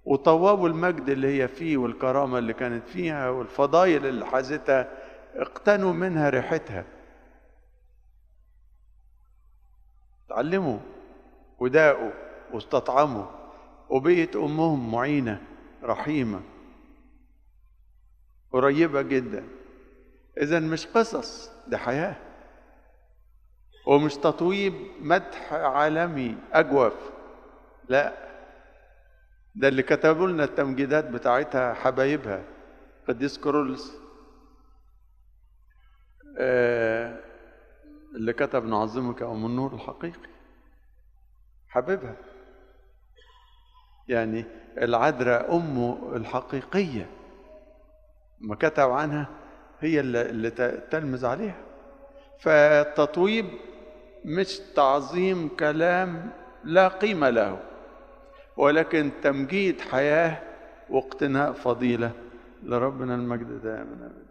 وطوابوا المجد اللي هي فيه والكرامة اللي كانت فيها والفضايل اللي حازتها اقتنوا منها ريحتها تعلموا وداقوا واستطعموا وبيت أمهم معينة رحيمة قريبة جدا إذا مش قصص دي حياة ومش تطويب مدح عالمي أجوف لا ده اللي كتبوا لنا التمجيدات بتاعتها حبايبها قديس كرولس آه اللي كتب نعظمك أم النور الحقيقي حبيبها يعني العذراء أمه الحقيقية ما كتب عنها هي اللي, اللي تلمز عليها فالتطويب مش تعظيم كلام لا قيمة له ولكن تمجيد حياة واقتناء فضيلة لربنا المجد دائما